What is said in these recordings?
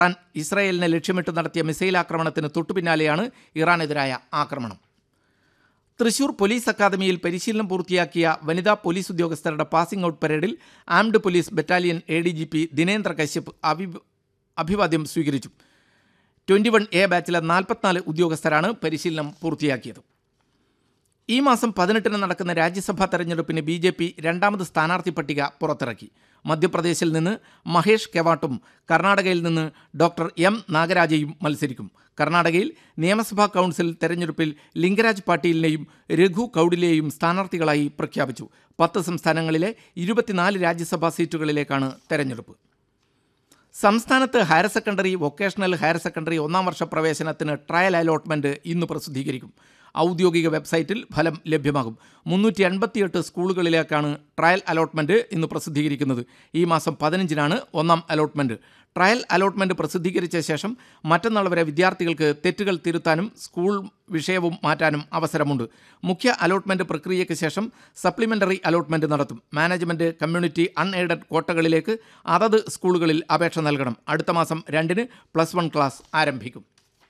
Iran ഇസ്രായേലിനെ ലക്ഷ്യമിട്ട് നടത്തിയ മിസൈൽ ആക്രമണത്തിന് തൊട്ടുപിന്നാലെയാണ് ഇറാനെതിരായ ആക്രമണം തൃശൂർ പോലീസ് അക്കാദമിയിൽ പരിശീലനം പൂർത്തിയാക്കിയ വനിതാ പോലീസ് ഉദ്യോഗസ്ഥരുടെ പാസിംഗ് ഔട്ട് പരേഡിൽ armed police battalion A D G P Dinendra Kashyap അഭി അഭിവാദ്യം സ്വീകരിച്ചു ട്വൻ്റി വൺ എ ബാച്ചിലെ നാൽപ്പത്തിനാല് ഉദ്യോഗസ്ഥരാണ് പരിശീലനം പൂർത്തിയാക്കിയത് ഈ മാസം പതിനെട്ടിന് നടക്കുന്ന രാജ്യസഭാ തെരഞ്ഞെടുപ്പിന് ബി ജെ പി രണ്ടാമത് സ്ഥാനാർത്ഥി പട്ടിക പുറത്തിറക്കി മധ്യപ്രദേശിൽ നിന്ന് മഹേഷ് കെവാട്ടും കർണാടകയിൽ നിന്ന് ഡോക്ടർ എം നാഗരാജയും മത്സരിക്കും കർണാടകയിൽ നിയമസഭാ കൗൺസിൽ തെരഞ്ഞെടുപ്പിൽ ലിംഗരാജ് പാട്ടീലിനെയും രഘു കൗഡിലെയും സ്ഥാനാർത്ഥികളായി പ്രഖ്യാപിച്ചു പത്ത് സംസ്ഥാനങ്ങളിലെ ഇരുപത്തിനാല് രാജ്യസഭാ സീറ്റുകളിലേക്കാണ് തെരഞ്ഞെടുപ്പ് സംസ്ഥാനത്ത് higher secondary vocational higher secondary ഒന്നാം വർഷ പ്രവേശനത്തിന് ട്രയൽ അലോട്ട്മെന്റ് ഇന്ന് പ്രസിദ്ധീകരിക്കും ഔദ്യോഗിക വെബ്സൈറ്റിൽ ഫലം ലഭ്യമാകും മുന്നൂറ്റി എൺപത്തിയെട്ട് സ്കൂളുകളിലേക്കാണ് ട്രയൽ അലോട്ട്മെന്റ് ഇന്ന് പ്രസിദ്ധീകരിക്കുന്നത് ഈ മാസം പതിനഞ്ചിനാണ് ഒന്നാം അലോട്ട്മെന്റ് ട്രയൽ അലോട്ട്മെന്റ് പ്രസിദ്ധീകരിച്ച ശേഷം മറ്റന്നാൾ വരെ വിദ്യാർത്ഥികൾക്ക് തെറ്റുകൾ തിരുത്താനും സ്കൂൾ വിഷയവും മാറ്റാനും അവസരമുണ്ട് മുഖ്യ അലോട്ട്മെന്റ് പ്രക്രിയയ്ക്ക് ശേഷം സപ്ലിമെന്ററി അലോട്ട്മെന്റ് നടത്തും മാനേജ്മെന്റ് കമ്മ്യൂണിറ്റി അൺഎയ്ഡഡ് കോട്ടകളിലേക്ക് അതത് സ്കൂളുകളിൽ അപേക്ഷ നൽകണം അടുത്ത മാസം രണ്ടിന് പ്ലസ് വൺ ക്ലാസ് ആരംഭിക്കും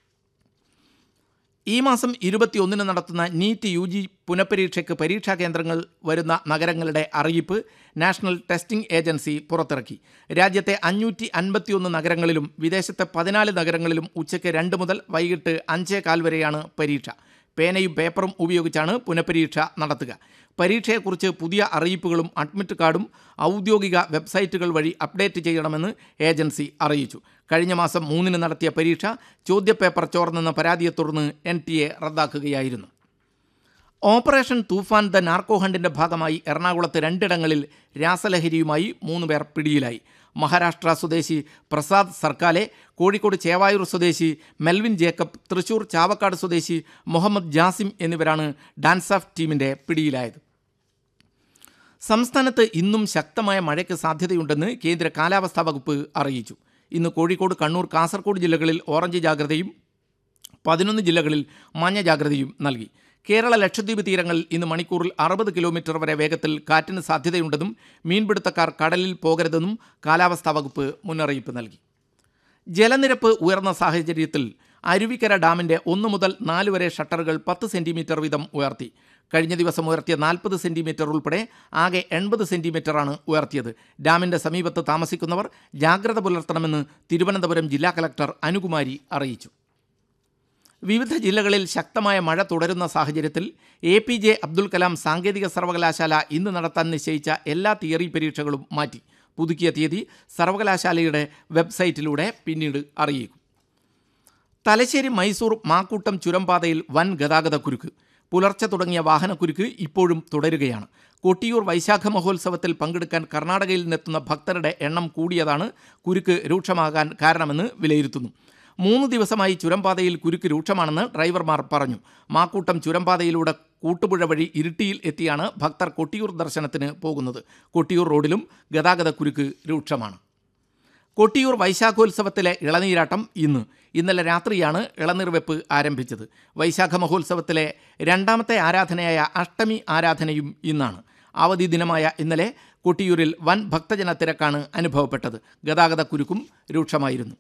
ഈ മാസം ഇരുപത്തിയൊന്നിന് നടത്തുന്ന നീറ്റ് യു ജി പുനഃപരീക്ഷയ്ക്ക് പരീക്ഷാ കേന്ദ്രങ്ങൾ വരുന്ന നഗരങ്ങളുടെ അറിയിപ്പ് നാഷണൽ ടെസ്റ്റിംഗ് ഏജൻസി പുറത്തിറക്കി രാജ്യത്തെ അഞ്ഞൂറ്റി അൻപത്തിയൊന്ന് നഗരങ്ങളിലും വിദേശത്തെ പതിനാല് നഗരങ്ങളിലും ഉച്ചയ്ക്ക് രണ്ട് മുതൽ വൈകിട്ട് അഞ്ചേ കാൽ വരെയാണ് പരീക്ഷ പേനയും പേപ്പറും ഉപയോഗിച്ചാണ് പുനഃപരീക്ഷ നടത്തുക പരീക്ഷയെക്കുറിച്ച് പുതിയ അറിയിപ്പുകളും അഡ്മിറ്റ് കാർഡും ഔദ്യോഗിക വെബ്സൈറ്റുകൾ വഴി അപ്ഡേറ്റ് ചെയ്യണമെന്ന് ഏജൻസി അറിയിച്ചു കഴിഞ്ഞ മാസം മൂന്നിന് നടത്തിയ പരീക്ഷ ചോദ്യപേപ്പർ ചോർന്നെന്ന പരാതിയെ തുടർന്ന് എൻ ടി എ റദ്ദാക്കുകയായിരുന്നു ഓപ്പറേഷൻ തൂഫാൻ ദ നാർക്കോ ഹണ്ടിന്റെ ഭാഗമായി എറണാകുളത്ത് രണ്ടിടങ്ങളിൽ രാസലഹരിയുമായി മൂന്ന് പേർ പിടിയിലായി മഹാരാഷ്ട്ര സ്വദേശി പ്രസാദ് സർക്കാലെ കോഴിക്കോട് ചേവായൂർ സ്വദേശി മെൽവിൻ ജേക്കബ് തൃശൂർ ചാവക്കാട് സ്വദേശി മുഹമ്മദ് ജാസിം എന്നിവരാണ് ഡാൻസ് ഓഫ് ടീമിന്റെ പിടിയിലായത് സംസ്ഥാനത്ത് ഇന്നും ശക്തമായ മഴയ്ക്ക് സാധ്യതയുണ്ടെന്ന് കേന്ദ്ര കാലാവസ്ഥാ വകുപ്പ് അറിയിച്ചു ഇന്ന് കോഴിക്കോട് കണ്ണൂർ കാസർഗോഡ് ജില്ലകളിൽ ഓറഞ്ച് ജാഗ്രതയും പതിനൊന്ന് ജില്ലകളിൽ മഞ്ഞ ജാഗ്രതയും നൽകി കേരള ലക്ഷദ്വീപ് തീരങ്ങളിൽ ഇന്ന് മണിക്കൂറിൽ അറുപത് കിലോമീറ്റർ വരെ വേഗത്തിൽ കാറ്റിന് സാധ്യതയുണ്ടെന്നും മീൻപിടുത്തക്കാർ കടലിൽ പോകരുതെന്നും കാലാവസ്ഥാ വകുപ്പ് മുന്നറിയിപ്പ് നൽകി ജലനിരപ്പ് ഉയർന്ന സാഹചര്യത്തിൽ അരുവിക്കര ഡാമിന്റെ ഒന്ന് മുതൽ നാല് വരെ ഷട്ടറുകൾ പത്ത് സെന്റിമീറ്റർ വീതം ഉയർത്തി കഴിഞ്ഞ ദിവസം ഉയർത്തിയ നാൽപ്പത് സെന്റിമീറ്റർ ഉൾപ്പെടെ ആകെ എൺപത് സെന്റിമീറ്ററാണ് ഉയർത്തിയത് ഡാമിന്റെ സമീപത്ത് താമസിക്കുന്നവർ ജാഗ്രത പുലർത്തണമെന്ന് തിരുവനന്തപുരം ജില്ലാ കലക്ടർ അനുകുമാരി അറിയിച്ചു വിവിധ ജില്ലകളിൽ ശക്തമായ മഴ തുടരുന്ന സാഹചര്യത്തിൽ A P J Abdul Kalam സാങ്കേതിക സർവകലാശാല ഇന്ന് നടത്താൻ നിശ്ചയിച്ച എല്ലാ തിയറി പരീക്ഷകളും മാറ്റി പുതുക്കിയ തീയതി സർവകലാശാലയുടെ വെബ്സൈറ്റിലൂടെ പിന്നീട് അറിയിക്കും തലശ്ശേരി മൈസൂർ മാക്കൂട്ടം ചുരംപാതയിൽ വൻ ഗതാഗത കുരുക്ക് പുലർച്ചെ തുടങ്ങിയ വാഹനക്കുരുക്ക് ഇപ്പോഴും തുടരുകയാണ് കൊട്ടിയൂർ വൈശാഖ മഹോത്സവത്തിൽ പങ്കെടുക്കാൻ കർണാടകയിൽ നിന്നെത്തുന്ന ഭക്തരുടെ എണ്ണം കൂടിയതാണ് കുരുക്ക് രൂക്ഷമാകാൻ കാരണമെന്ന് വിലയിരുത്തുന്നു മൂന്ന് ദിവസമായി ചുരംപാതയിൽ കുരുക്ക് രൂക്ഷമാണെന്ന് ഡ്രൈവർമാർ പറഞ്ഞു മാക്കൂട്ടം ചുരംപാതയിലൂടെ കൂട്ടുപുഴ വഴി ഇരുട്ടിയിൽ എത്തിയാണ് ഭക്തർ കൊട്ടിയൂർ ദർശനത്തിന് പോകുന്നത് കൊട്ടിയൂർ റോഡിലും ഗതാഗത കുരുക്ക് രൂക്ഷമാണ് കൊട്ടിയൂർ വൈശാഖോത്സവത്തിലെ ഇളനീരാട്ടം ഇന്ന് ഇന്നലെ രാത്രിയാണ് ഇളനീർ വെപ്പ് ആരംഭിച്ചത് വൈശാഖ മഹോത്സവത്തിലെ രണ്ടാമത്തെ ആരാധനയായ അഷ്ടമി ആരാധനയും ഇന്നാണ് അവധി ദിനമായ ഇന്നലെ കൊട്ടിയൂരിൽ വൻ ഭക്തജന തിരക്കാണ് അനുഭവപ്പെട്ടത് ഗതാഗത കുരുക്കും രൂക്ഷമായിരുന്നു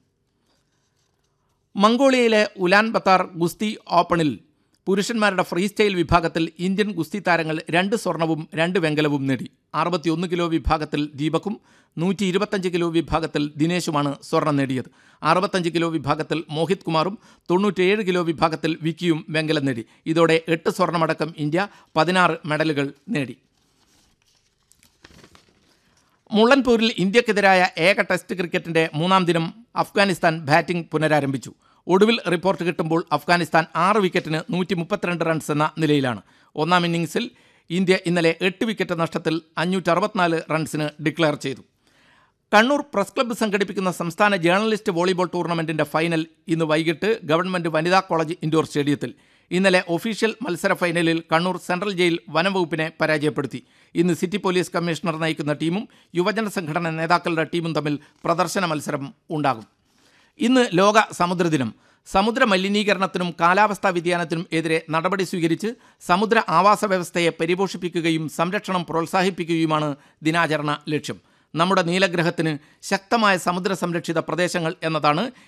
മംഗോളിയയിലെ ഉലാൻ ബത്താർ ഗുസ്തി ഓപ്പണിൽ പുരുഷന്മാരുടെ ഫ്രീ സ്റ്റൈൽ വിഭാഗത്തിൽ ഇന്ത്യൻ ഗുസ്തി താരങ്ങൾ രണ്ട് സ്വർണവും രണ്ട് വെങ്കലവും നേടി അറുപത്തിയൊന്ന് കിലോ വിഭാഗത്തിൽ ദീപക്കും നൂറ്റി ഇരുപത്തഞ്ച് കിലോ വിഭാഗത്തിൽ ദിനേശുമാണ് സ്വർണം നേടിയത് അറുപത്തഞ്ച് കിലോ വിഭാഗത്തിൽ മോഹിത് കുമാറും തൊണ്ണൂറ്റിയേഴ് കിലോ വിഭാഗത്തിൽ വിക്കിയും വെങ്കലം നേടി ഇതോടെ എട്ട് സ്വർണമടക്കം ഇന്ത്യ പതിനാറ് മെഡലുകൾ നേടി മുള്ളൻപൂരിൽ ഇന്ത്യക്കെതിരായ ഏക ടെസ്റ്റ് ക്രിക്കറ്റിന്റെ മൂന്നാം ദിനം അഫ്ഗാനിസ്ഥാൻ ബാറ്റിംഗ് പുനരാരംഭിച്ചു ഒടുവിൽ റിപ്പോർട്ട് കിട്ടുമ്പോൾ അഫ്ഗാനിസ്ഥാൻ ആറ് വിക്കറ്റിന് നൂറ്റി മുപ്പത്തിരണ്ട് റൺസ് എന്ന നിലയിലാണ് ഒന്നാം ഇന്നിംഗ്സിൽ ഇന്ത്യ ഇന്നലെ എട്ട് വിക്കറ്റ് നഷ്ടത്തിൽ അഞ്ഞൂറ്റി അറുപത്തിനാല് റൺസിന് ഡിക്ലെയർ ചെയ്തു കണ്ണൂർ പ്രസ് ക്ലബ്ബ് സംഘടിപ്പിക്കുന്ന സംസ്ഥാന ജേർണലിസ്റ്റ് വോളിബോൾ ടൂർണമെന്റിന്റെ ഫൈനൽ ഇന്ന് വൈകിട്ട് ഗവൺമെന്റ് വനിതാ കോളേജ് ഇൻഡോർ സ്റ്റേഡിയത്തിൽ ഇന്നലെ ഒഫീഷ്യൽ മത്സര ഫൈനലിൽ കണ്ണൂർ സെൻട്രൽ ജയിൽ വനം വകുപ്പിനെ പരാജയപ്പെടുത്തി ഇന്ന് സിറ്റി പോലീസ് കമ്മീഷണർ നയിക്കുന്ന ടീമും യുവജന സംഘടന നേതാക്കളുടെ ടീമും തമ്മിൽ പ്രദർശന മത്സരം ഉണ്ടാകും ഇന്ന് ലോക സമുദ്രദിനം സമുദ്ര മലിനീകരണത്തിനും കാലാവസ്ഥാ വ്യതിയാനത്തിനും എതിരെ നടപടി സ്വീകരിച്ച് സമുദ്ര ആവാസ വ്യവസ്ഥയെ പരിപോഷിപ്പിക്കുകയും സംരക്ഷണം പ്രോത്സാഹിപ്പിക്കുകയുമാണ് ദിനാചരണ ലക്ഷ്യം നമ്മുടെ നീലഗ്രഹത്തിന് ശക്തമായ സമുദ്ര സംരക്ഷിത പ്രദേശങ്ങൾ എന്നതാണ്